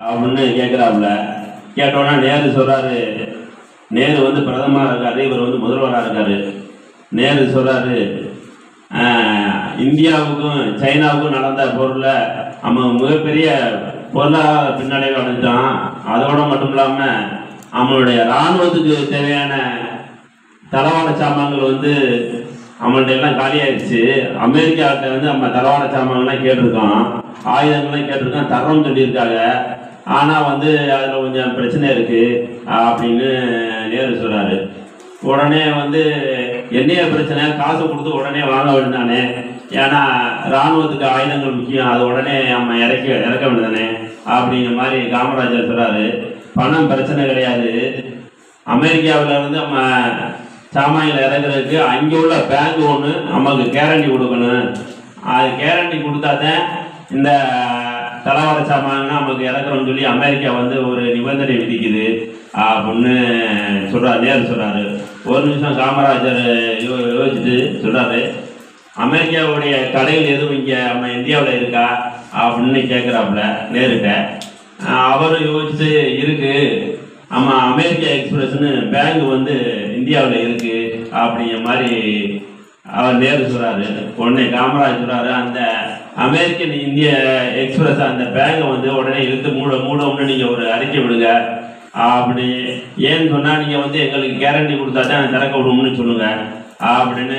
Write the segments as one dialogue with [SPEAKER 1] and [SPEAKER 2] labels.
[SPEAKER 1] அப்படின்னு கேட்குறாப்புல கேட்டோன்னா நேரு சொல்றாரு நேரு வந்து பிரதமராக இருக்காரு இவர் வந்து முதல்வராக இருக்காரு நேரு சொல்றாரு ஆஹ், இந்தியாவுக்கும் சைனாவுக்கும் நடந்த பொருள நம்ம மிகப்பெரிய பொருளாதார பின்னடைவு அடைஞ்சான் அதோட மட்டும் இல்லாமல் நம்மளுடைய இராணுவத்துக்கு தேவையான தளவாட சாமான்கள் வந்து அவங்கள்ட்ட எல்லாம் காலியாயிடுச்சு அமெரிக்காட்ட வந்து நம்ம தளவாட சாமான்கள்லாம் கேட்டிருக்கோம் ஆயுதங்கள்லாம் கேட்டிருக்கோம் தரோம்னு சொல்லியிருக்காங்க ஆனால் வந்து அதில் கொஞ்சம் பிரச்சனை இருக்குது அப்படின்னு நேரு சொல்கிறாரு உடனே வந்து என்னைய பிரச்சனை காசு கொடுத்து உடனே வாங்க வேண்டியதானே ஏன்னா இராணுவத்துக்கு ஆயுதங்கள் முக்கியம் அது உடனே நம்ம இறக்கி இறக்க வேண்டியதானே அப்படிங்கிற மாதிரி காமராஜர் சொல்கிறாரு பணம் பிரச்சனை கிடையாது அமெரிக்காவில் இருந்து நம்ம சாமான்கள் இறங்குறதுக்கு அங்கே உள்ள பேங்க் ஒன்று நமக்கு கேரண்டி கொடுக்கணும் அது கேரண்டி கொடுத்தா தான் இந்த தளவாட சாமான் நமக்கு இறக்குறோம்னு சொல்லி அமெரிக்கா வந்து ஒரு நிபந்தனை விதிக்குது அப்படின்னு சொல்கிறார் நேரு சொல்கிறாரு ஒரு நிமிஷம் காமராஜர் யோ யோசிச்சுட்டு சொல்கிறாரு அமெரிக்காவுடைய கடைகள் எதுவும் இங்கே நம்ம இந்தியாவில் இருக்கா அப்படின்னு கேட்குறாப்புல நேருட்ட அவர் யோசிச்சு இருக்கு ஆமாம் அமெரிக்கா எக்ஸ்பிரஸ்னு பேங்க் வந்து இந்தியாவில் இருக்கு அப்படிங்கிற மாதிரி அவர் நேரு சொல்றாரு உடனே காமராஜ் சொல்றாரு அந்த அமெரிக்கன் இந்திய எக்ஸ்பிரஸ் அந்த பேங்கை வந்து உடனே இழுத்து மூட மூடவும்னு நீங்க ஒரு அறிக்கை விடுங்க அப்படி ஏன்னு சொன்னா நீங்க வந்து எங்களுக்கு கேரண்டி கொடுத்தா தான் திறக்க விடுவோம்னு சொல்லுங்க அப்படின்னு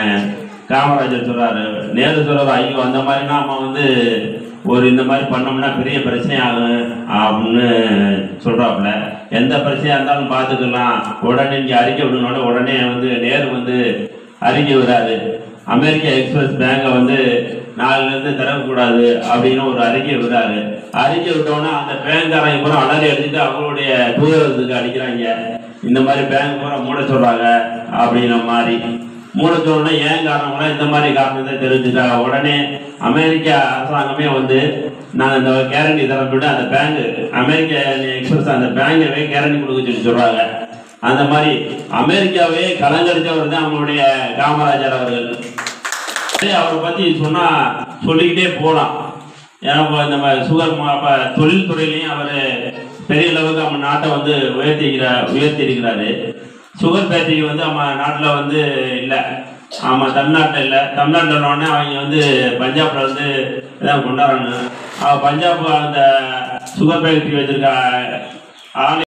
[SPEAKER 1] காமராஜர் சொல்றாரு நேரு சொல்றாரு ஐயோ அந்த மாதிரி நாம வந்து ஒரு இந்த மாதிரி பண்ணோம்னா பெரிய பிரச்சனை ஆகும் அப்படின்னு சொல்றாப்புல எந்த பிரச்சனையா இருந்தாலும் பார்த்துக்கலாம் உடனே இங்கே அறிக்கை விடணும்னா உடனே வந்து நேரு வந்து அறிக்கை விடாது அமெரிக்கா எக்ஸ்பிரஸ் பேங்கை வந்து நாளிலிருந்து திறக்கக்கூடாது அப்படின்னு ஒரு அறிக்கை விடுறாரு அறிக்கை விட்டோன்னா அந்த பேங்க்காரங்க பூரா அலறி அடிச்சுட்டு அவங்களுடைய தூதரத்துக்கு அடிக்கிறாங்க இந்த மாதிரி பேங்க் பூரா மூட சொல்றாங்க அப்படிங்கிற மாதிரி மூட சொல்லணும்னா ஏன் காரணம்னா இந்த மாதிரி காரணத்தை தெரிஞ்சுட்டாங்க உடனே அமெரிக்கா அரசாங்கமே வந்து நாங்கள் இந்த கேரண்டி தர சொல்லிட்டு அந்த பேங்க் அமெரிக்கா எக்ஸ்பிரஸ் அந்த பேங்கவே கேரண்டி கொடுக்க சொல்லி சொல்றாங்க அந்த மாதிரி அமெரிக்காவே கலங்கரிச்சவர் தான் நம்மளுடைய காமராஜர் அவர்கள் சரி, அவரை பத்தி சொன்னா சொல்லிக்கிட்டே போகலாம் ஏன்னா இப்போ நம்ம சுகர் மா- அப்ப தொழில்துறையிலையும் அவர் பெரிய அளவுக்கு நம்ம நாட்டை வந்து உயர்த்திக்கிறார் உயர்த்தி இருக்கிறாரு சுகர் ஃபேக்டரி வந்து நம்ம நாட்டில் வந்து இல்லை ஆமாம் தமிழ்நாட்டில் இல்லை தமிழ்நாட்டில் உடனே அவங்க வந்து பஞ்சாப்ல வந்து இதான் கொண்டாடுறாங்க அவ பஞ்சாப் அந்த சுகர் ஃபேக்டரி வச்சிருக்க ஆள்